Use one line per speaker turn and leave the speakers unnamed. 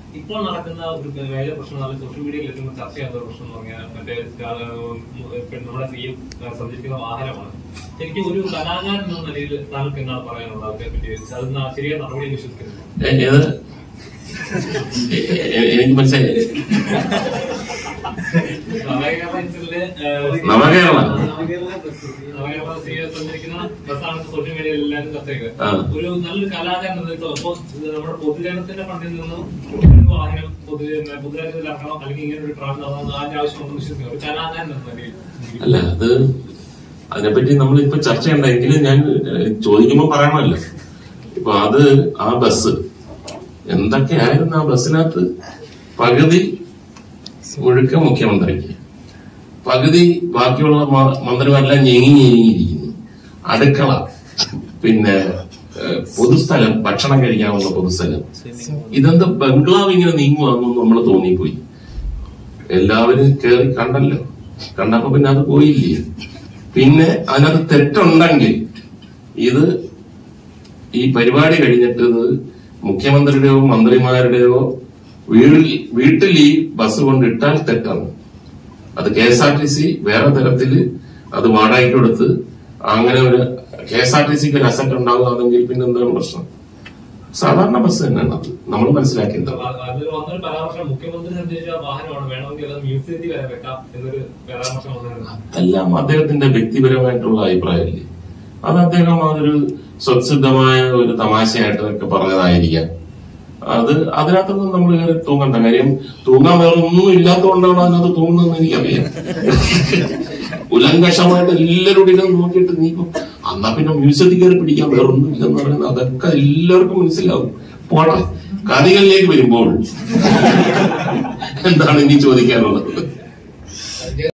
ഇപ്പോൾ നടക്കുന്ന ഒരു വലിയ പ്രശ്നം നമ്മൾ സോഷ്യൽ മീഡിയയിൽ ഏറ്റവും ചർച്ച ചെയ്യുന്ന ഒരു പ്രശ്നം എന്ന് പറഞ്ഞാൽ മറ്റേ ആ, ഇപ്പൊ നമ്മുടെ സി എം സഞ്ചരിക്കുന്ന വാഹനമാണ് എനിക്ക് ഒരു കലാകാരൻ എന്ന നിലയിൽ താങ്കൾക്ക് എന്താണ് പറയാനുള്ളത് അതിനെ പറ്റി അത് ന- ശരിയായ നടപടി വിശ്വസിക്കുന്നു
ഏ- ഏത് എ- എ- എനിക്ക് മനസ്സിലായി
നവകേരള ഇൻസിഡന്റില്, ആ,
നവകേരള?
നവകേരള സി എം സഞ്ചരിക്കുന്ന ബസ്സാണ് സോഷ്യൽ മീഡിയയിൽ എല്ലാവരും ചർച്ച ചെയ്തത്
ആ.
ഒരു നല്ലൊരു കലാകാരൻ എന്ന നിലയിൽ ഇപ്പോ നമ്മുടെ പൊതുജനത്തിന്റെ ഫണ്ടിൽ നിന്നും ഒരു വാഹനം പൊതു പൊതുജനത്തിൽ ഇറക്കണം അല്ലെങ്കിൽ ഇങ്ങനെ ഒരു ട്രാവൽ നടത്തണം അതിന്റെ ആവശ്യമുണ്ടെന്ന് വിശ്വസിക്കുന്നു ഒരു കലാകാരൻ എന്ന നിലയിൽ
അല്ല അത് അതിനെപ്പറ്റി നമ്മൾ ഇപ്പൊ ചർച്ച ചെയ്യണ്ടെങ്കിലും ഞാൻ ഏഹ്, ചോദിക്കുമ്പോ പറയണമല്ലോ ഇപ്പൊ അത് ആ ബസ് എന്തൊക്കെയായിരുന്നു ആ ബസ്സിനകത്ത് പകുതി മുഴുക്ക മുഖ്യമന്ത്രിക്ക് പകുതി ബാക്കിയുള്ള മ- മന്ത്രിമാരെല്ലാം ഞെങ്ങി ഞെങ്ങിയിരിക്കുന്നു അടുക്കള പിന്നെ ഏഹ്, പൊതുസ്ഥലം ഭക്ഷണം കഴിക്കാവുന്ന പൊതുസ്ഥലം ഇതെന്താ ബംഗ്ലാവ് ഇങ്ങനെ നീങ്ങുവാന്നും നമ്മൾ തോന്നിപ്പോയി എല്ലാവരും കേറി കണ്ടല്ലോ കണ്ടപ്പോ പിന്നെ അത് പോയില്ലേ പിന്നെ അതിനകത്ത് തെറ്റുണ്ടെങ്കിൽ ഇത് ഈ പരിപാടി കഴിഞ്ഞിട്ട് ഇത് മുഖ്യമന്ത്രിയുടെയോ മന്ത്രിമാരുടെയോ വീട്ടിൽ വീട്ടിൽ ഈ ബസ് കൊണ്ടിട്ടാൽ തെറ്റാണ് അത് K S R T C വേറെ തരത്തില് അത് വാടകയ്ക്ക് കൊടുത്ത് അങ്ങനെ ഒരു കെ എസ് ആർ ടി സിക്ക് ഒരു അസറ്റ് ഉണ്ടാകുകയാണെങ്കിൽ പിന്നെ എന്താണ് പ്രശ്നം സാധാരണ ബസ് തന്നെയാണ് അത് നമ്മൾ മനസ്സിലാക്കിയത്
അതിൽ വന്നൊരു പരാമർശം മുഖ്യമന്ത്രി സഞ്ചരിച്ച വാഹനമാണ് വേണമെങ്കിൽ അത് മ്യൂസിയത്തിൽ വരെ വെക്കാം എന്നൊരു പരാമർശം വന്നിരുന്നു
അതെല്ലാം അദ്ദേഹത്തിന്റെ വ്യക്തിപരമായിട്ടുള്ള അഭിപ്രായമല്ലേ അത് അദ്ദേഹം അതൊരു സ്വത്സിദ്ധമായ ഒരു തമാശയായിട്ടൊക്കെ പറഞ്ഞതായിരിക്കാം അത് അതിനകത്തൊന്നും നമ്മൾ കയറി തൂങ്ങണ്ട കാര്യം തൂങ്ങാൻ വേറെ ഒന്നും ഇല്ലാത്തതുകൊണ്ടാണ് അതിനകത്ത് തൂങ്ങുന്നതെന്ന് എനിക്കറിയാം ഉലങ്കഷമായിട്ട് എല്ലാവരും ഇരുന്ന് നോക്കിയിട്ട് നീ ഇപ്പൊ എന്നാ പിന്നെ മ്യൂസിയത്തിൽ കയറി പിടിക്കാൻ വേറെ ഒന്നും ഇല്ലെന്ന് പറയുന്നത് അതൊക്കെ എല്ലാവർക്കും മനസ്സിലാവും പോട്ടെ കഥകളിലേക്ക് വരുമ്പോൾ എന്താണ് ഇനി ചോദിക്കാനുള്ളത്